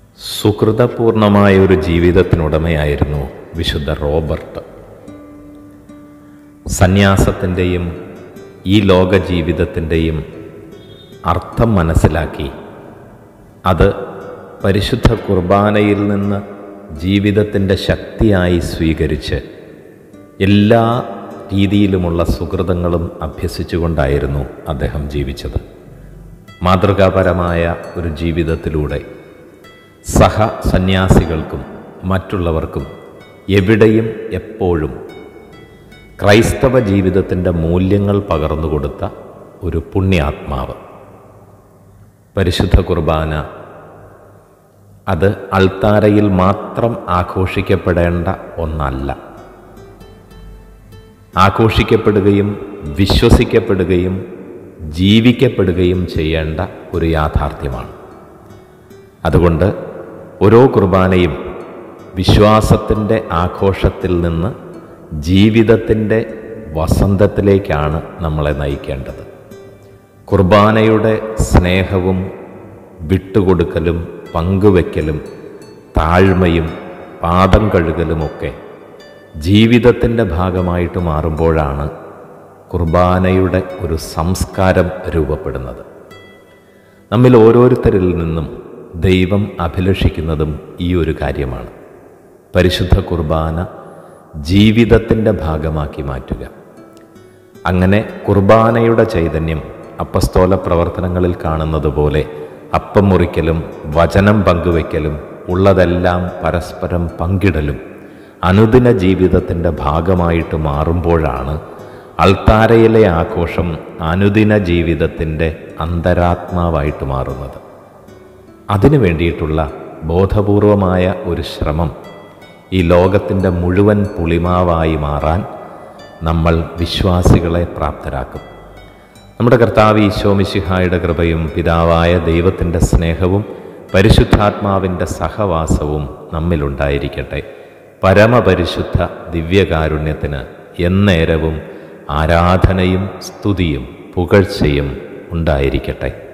സുഹൃതപൂർണമായ ഒരു ജീവിതത്തിനുടമയായിരുന്നു വിശുദ്ധ റോബർട്ട് സന്യാസത്തിൻ്റെയും ഈ ലോക ജീവിതത്തിൻ്റെയും അർത്ഥം മനസ്സിലാക്കി അത് പരിശുദ്ധ കുർബാനയിൽ നിന്ന് ജീവിതത്തിൻ്റെ ശക്തിയായി സ്വീകരിച്ച് എല്ലാ രീതിയിലുമുള്ള സുഹൃതങ്ങളും അഭ്യസിച്ചുകൊണ്ടായിരുന്നു അദ്ദേഹം ജീവിച്ചത് മാതൃകാപരമായ ഒരു ജീവിതത്തിലൂടെ സഹ സന്യാസികൾക്കും മറ്റുള്ളവർക്കും എവിടെയും എപ്പോഴും ക്രൈസ്തവ ജീവിതത്തിൻ്റെ മൂല്യങ്ങൾ പകർന്നുകൊടുത്ത ഒരു പുണ്യാത്മാവ് പരിശുദ്ധ കുർബാന അത് അൾത്താരയിൽ മാത്രം ആഘോഷിക്കപ്പെടേണ്ട ഒന്നല്ല ആഘോഷിക്കപ്പെടുകയും വിശ്വസിക്കപ്പെടുകയും ജീവിക്കപ്പെടുകയും ചെയ്യേണ്ട ഒരു യാഥാർത്ഥ്യമാണ് അതുകൊണ്ട് ഓരോ കുർബാനയും വിശ്വാസത്തിൻ്റെ ആഘോഷത്തിൽ നിന്ന് ജീവിതത്തിൻ്റെ വസന്തത്തിലേക്കാണ് നമ്മളെ നയിക്കേണ്ടത് കുർബാനയുടെ സ്നേഹവും വിട്ടുകൊടുക്കലും പങ്കുവെക്കലും താഴ്മയും പാദം കഴുകലുമൊക്കെ ജീവിതത്തിൻ്റെ ഭാഗമായിട്ട് മാറുമ്പോഴാണ് കുർബാനയുടെ ഒരു സംസ്കാരം രൂപപ്പെടുന്നത് നമ്മിൽ ഓരോരുത്തരിൽ നിന്നും ദൈവം അഭിലഷിക്കുന്നതും ഈ ഒരു കാര്യമാണ് പരിശുദ്ധ കുർബാന ജീവിതത്തിൻ്റെ ഭാഗമാക്കി മാറ്റുക അങ്ങനെ കുർബാനയുടെ ചൈതന്യം അപ്പസ്തോല പ്രവർത്തനങ്ങളിൽ കാണുന്നത് പോലെ അപ്പം മുറിക്കലും വചനം പങ്കുവയ്ക്കലും ഉള്ളതെല്ലാം പരസ്പരം പങ്കിടലും അനുദിന ജീവിതത്തിൻ്റെ ഭാഗമായിട്ട് മാറുമ്പോഴാണ് അൾത്താരയിലെ ആഘോഷം അനുദിന ജീവിതത്തിൻ്റെ അന്തരാത്മാവായിട്ട് മാറുന്നത് അതിനു വേണ്ടിയിട്ടുള്ള ബോധപൂർവമായ ഒരു ശ്രമം ഈ ലോകത്തിൻ്റെ മുഴുവൻ പുളിമാവായി മാറാൻ നമ്മൾ വിശ്വാസികളെ പ്രാപ്തരാക്കും നമ്മുടെ കർത്താവ് ഈശോമിശിഹായുടെ കൃപയും പിതാവായ ദൈവത്തിൻ്റെ സ്നേഹവും പരിശുദ്ധാത്മാവിൻ്റെ സഹവാസവും നമ്മിലുണ്ടായിരിക്കട്ടെ പരമപരിശുദ്ധ ദിവ്യകാരുണ്യത്തിന് എന്നേരവും ആരാധനയും സ്തുതിയും പുകഴ്ചയും ഉണ്ടായിരിക്കട്ടെ